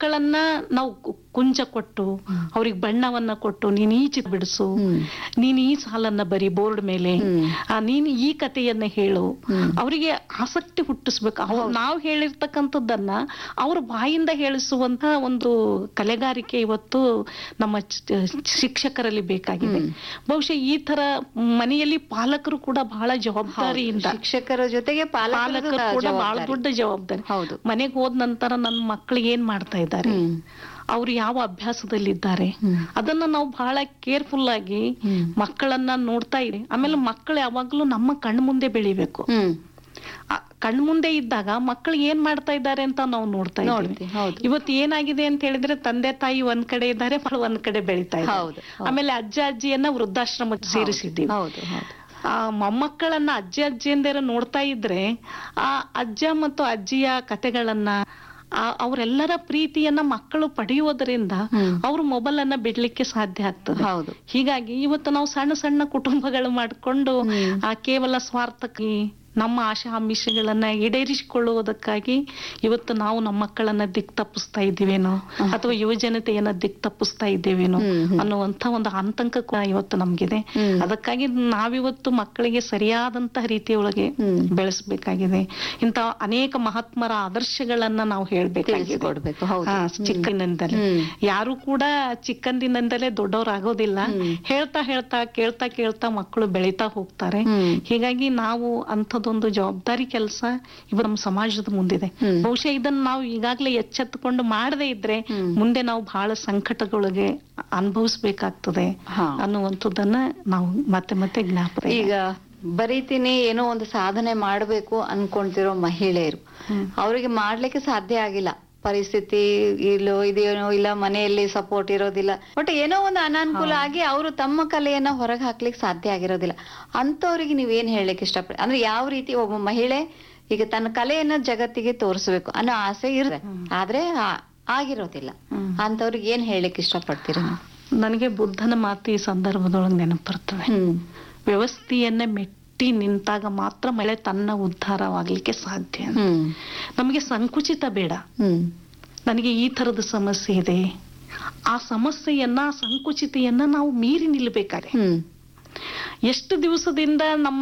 ಮಕ್ಕಳನ್ನ ನಾವು ಕು- ಕುಂಚ ಕೊಟ್ಟು ಅವ್ರಿಗೆ ಬಣ್ಣವನ್ನ ಕೊಟ್ಟು ನೀನ್ ಈ ಚಿತ್ರ ಬಿಡಿಸು ನೀನ್ ಈ ಸಾಲನ್ನ ಬರಿ ಬೋರ್ಡ್ ಮೇಲೆ ಆ, ನೀನ್ ಈ ಕಥೆಯನ್ನ ಹೇಳು ಅವರಿಗೆ ಆಸಕ್ತಿ ಹುಟ್ಟಿಸ್ಬೇಕು ಅವ್ ನಾವು ಹೇಳಿರ್ತಕ್ಕಂಥದ್ದನ್ನ ಅವ್ರ ಬಾಯಿಂದ ಹೇಳಿಸುವಂತ ಒಂದು ಕಲೆಗಾರಿಕೆ ಇವತ್ತು ನಮ್ಮ ಚ- ಶಿಕ್ಷಕರಲ್ಲಿ ಬೇಕಾಗಿದೆ ಬಹುಶಃ ಈ ತರ ಮನೆಯಲ್ಲಿ ಪಾಲಕರು ಕೂಡ ಬಹಳ ಜವಾಬ್ದಾರಿಯಿಂದ ಶಿಕ್ಷಕರ ಜೊತೆಗೆ ಪಾಲಕರದ್ದು ಪಾಲಕರು ಕೂಡ ಬಹಳ ಜವಾಬ್ದಾರಿ. ದೊಡ್ಡ ಜವಾಬ್ದಾರಿ ಹೌದು ಮನೆಗೆ ಹೋದ ನಂತರ ನನ್ನ ಮಕ್ಕಳು ಏನ್ ಮಾಡ್ತಾ ಇದ್ದಾರೆ ಅವ್ರು ಯಾವ ಅಭ್ಯಾಸದಲ್ಲಿದ್ದಾರೆ ಅದನ್ನ ನಾವು ಬಹಳ ಕೇರ್ಫುಲ್ ಆಗಿ ಮಕ್ಕಳನ್ನ ನೋಡ್ತಾ ಇದೆ ಆಮೇಲೆ ಮಕ್ಕಳು ಯಾವಾಗ್ಲೂ ನಮ್ಮ ಕಣ್ ಮುಂದೆ ಬೆಳಿಬೇಕು ಹ್ಮ್ ಆ ಕಣ್ ಮುಂದೆ ಇದ್ದಾಗ ಮಕ್ಕಳು ಏನ್ ಮಾಡ್ತಾ ಇದ್ದಾರೆ ಅಂತ ನಾವು ನೋಡ್ತಾ ಇದ್ದೀವಿ ನೋಡ್ತೀವಿ, ಹೌದು. ಇವತ್ತು ಏನಾಗಿದೆ ಅಂತ ಹೇಳಿದ್ರೆ ತಂದೆ ತಾಯಿ ಒಂದ್ ಕಡೆ ಇದ್ದಾರೆ ಮಕ್ಕಳು ಒಂದ್ ಕಡೆ ಬೆಳಿತಾ ಹೌದು, ಇದ್ದಾರೆ ಹೌದು. ಆಮೇಲೆ ಅಜ್ಜ ಅಜ್ಜಿಯನ್ನ ವೃದ್ಧಾಶ್ರಮಕ್ಕೆ ಸೇರಿಸಿದ್ದೀವಿ ಹೌದು ಹೌದು ಆ ಮೊಮ್ಮಕ್ಕಳನ್ನ ಅಜ್ಜಿ ಅಜ್ಜಿಯಂದಿರ ನೋಡ್ತಾ ಇದ್ರೆ ಆ ಅಜ್ಜ ಮತ್ತು ಅಜ್ಜಿಯ ಕತೆಗಳನ್ನ ಆ- ಅವರೆಲ್ಲರ ಪ್ರೀತಿಯನ್ನ ಮಕ್ಕಳು ಪಡೆಯುವುದರಿಂದ ಅವ್ರು ಮೊಬೈಲ್ ಅನ್ನ ಬಿಡ್ಲಿಕ್ಕೆ ಸಾಧ್ಯ ಆಗ್ತದೆ ಹೌದು ಹೀಗಾಗಿ ಇವತ್ತು ನಾವು ಸಣ್ಣ ಸಣ್ಣ ಕುಟುಂಬಗಳು ಮಾಡ್ಕೊಂಡು ಆ ಕೇವಲ ಸ್ವಾರ್ಥಕ್ಕೆ ನಮ್ಮ ಆಶಾ ಆಮಿಷಗಳನ್ನ ಈಡೇರಿಸಿಕೊಳ್ಳುವುದಕ್ಕಾಗಿ ಇವತ್ತು ನಾವು ನಮ್ಮ ಮಕ್ಕಳನ್ನ ದಿಕ್ ತಪ್ಪಿಸ್ತಾ ಇದ್ದೀವೇನೋ ಅಥವಾ ಯುವಜನತೆಯನ್ನ ದಿಕ್ ತಪ್ಪಿಸ್ತಾ ಇದ್ದೇವೇನೋ ಅನ್ನುವಂತ ಒಂದು ಆತಂಕ ಕೂಡ ಇವತ್ತು ನಮ್ಗಿದೆ ಅದಕ್ಕಾಗಿ ನಾವಿವತ್ತು ಮಕ್ಕಳಿಗೆ ಸರಿಯಾದಂತಹ ರೀತಿಯೊಳಗೆ ಬೆಳೆಸಬೇಕಾಗಿದೆ ಇಂತ ಅನೇಕ ಮಹಾತ್ಮರ ಆದರ್ಶಗಳನ್ನ ನಾವು ಹೇಳ್ಬೇಕಾಗಿದೆ ಕೊಡ್ಬೇಕು ಹೌದು ಹಾ, ಚಿಕ್ಕಂದಿನಿಂದಲೇ ಯಾರು ಕೂಡ ಚಿಕ್ಕಂದಿನಿಂದಲೇ ದೊಡ್ಡವರಾಗೋದಿಲ್ಲ ಹೇಳ್ತಾ ಹೇಳ್ತಾ ಕೇಳ್ತಾ ಕೇಳ್ತಾ ಮಕ್ಕಳು ಬೆಳೀತಾ ಹೋಗ್ತಾರೆ ಹೀಗಾಗಿ ನಾವು ಅಂಥದ್ದೊಂದು ಜವಾಬ್ದಾರಿ ಕೆಲಸ ಇವ ನಮ್ಮ ಸಮಾಜದ ಮುಂದಿದೆ ಬಹುಶಃ ಇದನ್ನ ನಾವು ಈಗಾಗ್ಲೇ ಎಚ್ಚೆತ್ತುಕೊಂಡು ಮಾಡದೇ ಇದ್ರೆ ಮುಂದೆ ನಾವು ಬಹಳ ಸಂಕಟಗಳಿಗೆ ಅನುಭವಿಸ್ಬೇಕಾಗ್ತದೆ ಹಾ. ಅನ್ನುವಂಥದ್ದನ್ನ ನಾವು ಮತ್ತೆ ಮತ್ತೆ ಜ್ಞಾಪಕ ಈಗ ಬರೀತೀನಿ ಏನೋ ಒಂದು ಸಾಧನೆ ಮಾಡ್ಬೇಕು ಅನ್ಕೊಂತಿರೋ ಮಹಿಳೆಯರು ಅವರಿಗೆ ಮಾಡ್ಲಿಕ್ಕೆ ಸಾಧ್ಯ ಆಗಿಲ್ಲ ಪರಿಸ್ಥಿತಿ ಇಲ್ಲೋ ಇದೇನೋ ಇಲ್ಲ ಮನೆಯಲ್ಲಿ ಸಪೋರ್ಟ್ ಇರೋದಿಲ್ಲ ಬಟ್ ಏನೋ ಒಂದು ಅನಾನುಕೂಲ ಆಗಿ ಅವರು ತಮ್ಮ ಕಲೆಯನ್ನ ಹೊರಗೆ ಹಾಕ್ಲಿಕ್ಕೆ ಸಾಧ್ಯ ಆಗಿರೋದಿಲ್ಲ ಅಂತವ್ರಿಗೆ ನೀವೇನ್ ಹೇಳಲಿಕ್ಕೆ ಇಷ್ಟಪಡ ಅಂದ್ರೆ ಯಾವ ರೀತಿ ಒಬ್ಬ ಮಹಿಳೆ ಈಗ ತನ್ನ ಕಲೆಯನ್ನ ಜಗತ್ತಿಗೆ ತೋರಿಸ್ಬೇಕು ಅನ್ನೋ ಆಸೆ ಇರುತ್ತೆ ಆದ್ರೆ ಆ- ಆಗಿರೋದಿಲ್ಲ ಅಂತವ್ರಿಗೆ ಏನ್ ಹೇಳಲಿಕ್ಕೆ ಇಷ್ಟಪಡ್ತೀರಿ ನೀವು? ನನಗೆ ಬುದ್ಧನ ಮಾತು ಈ ಸಂದರ್ಭದೊಳಗೆ ನೆನಪು ಬರ್ತದೆ ಹ್ಮ್ ವ್ಯವಸ್ಥೆಯನ್ನ ಮೆಟ್ಟಿ ನಿಂತಾಗ ಮಾತ್ರ ಮಳೆ ತನ್ನ ಉದ್ಧಾರವಾಗ್ಲಿಕ್ಕೆ ಸಾಧ್ಯ ಹ್ಮ್ ನಮಗೆ ಸಂಕುಚಿತ ಬೇಡ ಹ್ಮ್ ನನಗೆ ಈ ತರದ ಸಮಸ್ಯೆ ಇದೆ ಆ ಸಮಸ್ಯೆಯನ್ನ ಆ ಸಂಕುಚಿತೆಯನ್ನ ನಾವು ಮೀರಿ ನಿಲ್ಬೇಕಾರೆ ಹ್ಮ್ ಎಷ್ಟು ದಿವಸದಿಂದ ನಮ್ಮ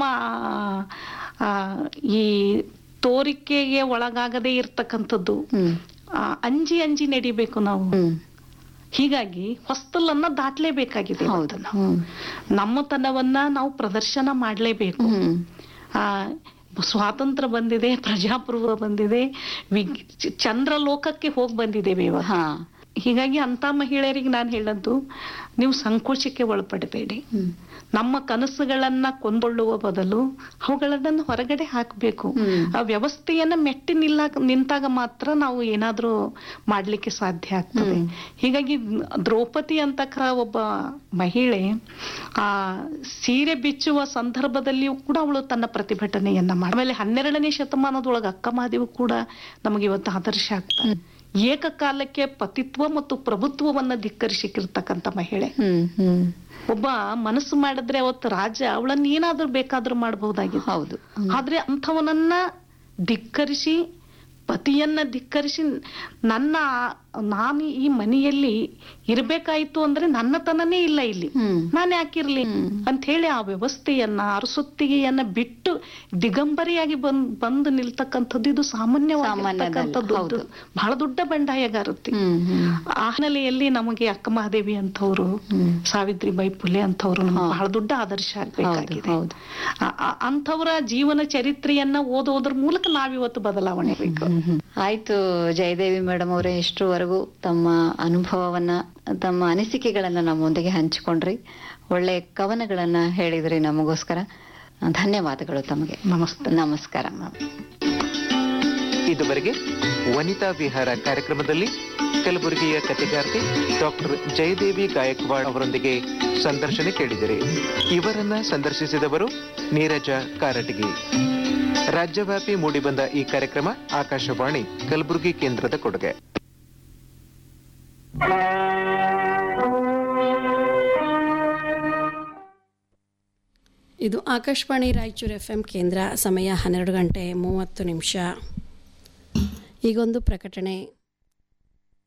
ಆ, ಈ ತೋರಿಕೆಗೆ ಒಳಗಾಗದೇ ಇರ್ತಕ್ಕಂಥದ್ದು ಹ್ಮ್ ಆ, ಅಂಜಿ ಅಂಜಿ ನಡಿಬೇಕು ನಾವು ಹ್ಮ್ ಹೀಗಾಗಿ ಹೊಸ್ತಲನ್ನ ದಾಟ್ಲೇಬೇಕಾಗಿದೆ ಹೌದು ಇವತ್ತು ನಾವು. ಹ್ಮ್ ನಮ್ಮತನವನ್ನ ನಾವು ಪ್ರದರ್ಶನ ಮಾಡ್ಲೇಬೇಕು ಹ್ಮ್ ಆ ಸ್ವಾತಂತ್ರ್ಯ ಬಂದಿದೆ ಪ್ರಜಾಪ್ರಭುತ್ವ ಬಂದಿದೆ ವಿಗ್ ಚಂದ್ರ ಲೋಕಕ್ಕೆ ಹೋಗಿ ಬಂದಿದ್ದೇವೆ ಇವಾಗ ಹಾ ಹೀಗಾಗಿ ಅಂತ ಮಹಿಳೆಯರಿಗೆ ನಾನು ಹೇಳದ್ದು ನೀವು ಸಂಕೋಚಕ್ಕೆ ಒಳಪಡಬೇಡಿ ನಮ್ಮ ಕನಸುಗಳನ್ನ ಕೊಂದೊಳ್ಳುವ ಬದಲು ಅವುಗಳನ್ನ ಹೊರಗಡೆ ಹಾಕಬೇಕು ಆ ವ್ಯವಸ್ಥೆಯನ್ನ ಮೆಟ್ಟಿ ನಿಲ್ಲ ನಿಂತಾಗ ಮಾತ್ರ ನಾವು ಏನಾದ್ರೂ ಮಾಡ್ಲಿಕ್ಕೆ ಸಾಧ್ಯ ಆಗ್ತದೆ ಹೀಗಾಗಿ ದ್ರೌಪದಿ ಅಂತಕ್ರ ಒಬ್ಬ ಮಹಿಳೆ ಆ ಸೀರೆ ಬಿಚ್ಚುವ ಸಂದರ್ಭದಲ್ಲಿಯೂ ಕೂಡ ಅವಳು ತನ್ನ ಪ್ರತಿಭಟನೆಯನ್ನ ಮಾಡಿ ಆಮೇಲೆ ಹನ್ನೆರಡನೇ ಶತಮಾನದೊಳಗೆ ಅಕ್ಕಮಾದಿವು ಕೂಡ ನಮಗೆ ಇವತ್ತು ಆದರ್ಶ ಆಗ್ತಾರೆ ಏಕಕಾಲಕ್ಕೆ ಪತಿತ್ವ ಮತ್ತು ಪ್ರಭುತ್ವವನ್ನ ಧಿಕ್ಕರಿಸಿರ್ತಕ್ಕಂಥ ಮಹಿಳೆ ಹ್ಮ್ ಹ್ಮ್ ಒಬ್ಬ ಮನಸ್ಸು ಮಾಡಿದ್ರೆ ಅವತ್ತು ರಾಜ ಅವಳನ್ನ ಏನಾದ್ರೂ ಬೇಕಾದ್ರೂ ಮಾಡಬಹುದಾಗಿತ್ತು ಹೌದು ಆದ್ರೆ ಅಂಥವನನ್ನ ಧಿಕ್ಕರಿಸಿ ಪತಿಯನ್ನ ಧಿಕ್ಕರಿಸಿ ನನ್ನ ನಾನು ಈ ಮನೆಯಲ್ಲಿ ಇರ್ಬೇಕಾಯ್ತು ಅಂದ್ರೆ ನನ್ನತನನೇ ಇಲ್ಲ ಇಲ್ಲಿ ಹ್ಮ್. ನಾನು ಯಾಕಿರ್ಲಿ ಅಂತ ಹೇಳಿ ಆ ವ್ಯವಸ್ಥೆಯನ್ನ ಅರಸೊತ್ತಿಗೆಯನ್ನ ಬಿಟ್ಟು ದಿಗಂಬರಿಯಾಗಿ ಬಂದ್ ಬಂದು ನಿಲ್ತಕ್ಕಂಥದ್ದು ಇದು ಸಾಮಾನ್ಯವಾಗಿರ್ತಕ್ಕಂಥದ್ದು ಹೌದು. ಬಹಳ ದೊಡ್ಡ ಬಂಡಾಯಗಾರತಿ ಹ್ಮ್ ಹ್ಮ್ ಆ ಹಿನ್ನೆಲೆಯಲ್ಲಿ ನಮಗೆ ಅಕ್ಕ ಮಹಾದೇವಿ ಅಂತವ್ರು ಸಾವಿತ್ರಿ ಬೈ ಪುಲೆ ಅಂತವ್ರು ನಮ್ಗೆ ಬಹಳ ದೊಡ್ಡ ಆದರ್ಶ ಆಗ್ಬೇಕಾಗಿದೆ ಹೌದು, ಆ- ಆ- ಅಂಥವರ ಜೀವನ ಚರಿತ್ರೆಯನ್ನ ಓದೋದ್ರ ಮೂಲಕ ನಾವಿವತ್ತು ಬದಲಾವಣೆ ಬೇಕು ಆಯ್ತು ಜಯದೇವಿ ಮೇಡಮ್ ಅವರೇ ಇಷ್ಟರವರೆಗೂ ತಮ್ಮ ಅನುಭವವನ್ನ ತಮ್ಮ ಅನಿಸಿಕೆಗಳನ್ನ ನಮ್ಮೊಂದಿಗೆ ಹಂಚಿಕೊಂಡ್ರಿ ಒಳ್ಳೆ ಕವನಗಳನ್ನ ಹೇಳಿದ್ರಿ ನಮಗೋಸ್ಕರ ಧನ್ಯವಾದಗಳು ತಮಗೆ ನಮಸ್ತೆ ನಮಸ್ಕಾರ ಇದುವರೆಗೆ ವನಿತಾ ವಿಹಾರ ಕಾರ್ಯಕ್ರಮದಲ್ಲಿ ಕಲಬುರಗಿಯ ಕಥೆಗಾರ್ತಿ ಡಾಕ್ಟರ್ ಜಯದೇವಿ ಗಾಯಕ್ವಾಡ್ ಅವರೊಂದಿಗೆ ಸಂದರ್ಶನ ಕೇಳಿದಿರಿ ಇವರನ್ನ ಸಂದರ್ಶಿಸಿದವರು ನೀರಜ ಕಾರಟಗಿ ರಾಜ್ಯವ್ಯಾಪಿ ಮೂಡಿಬಂದ ಈ ಕಾರ್ಯಕ್ರಮ ಆಕಾಶವಾಣಿ ಕಲಬುರಗಿ ಕೇಂದ್ರದ ಕೊಡುಗೆ ಇದು ಆಕಾಶವಾಣಿ ರಾಯಚೂರು ಎಫ್ ಎಂ ಕೇಂದ್ರ ಸಮಯ ಹನ್ನೆರಡು ಗಂಟೆ ಮೂವತ್ತು ನಿಮಿಷ ಈಗೊಂದು ಪ್ರಕಟಣೆ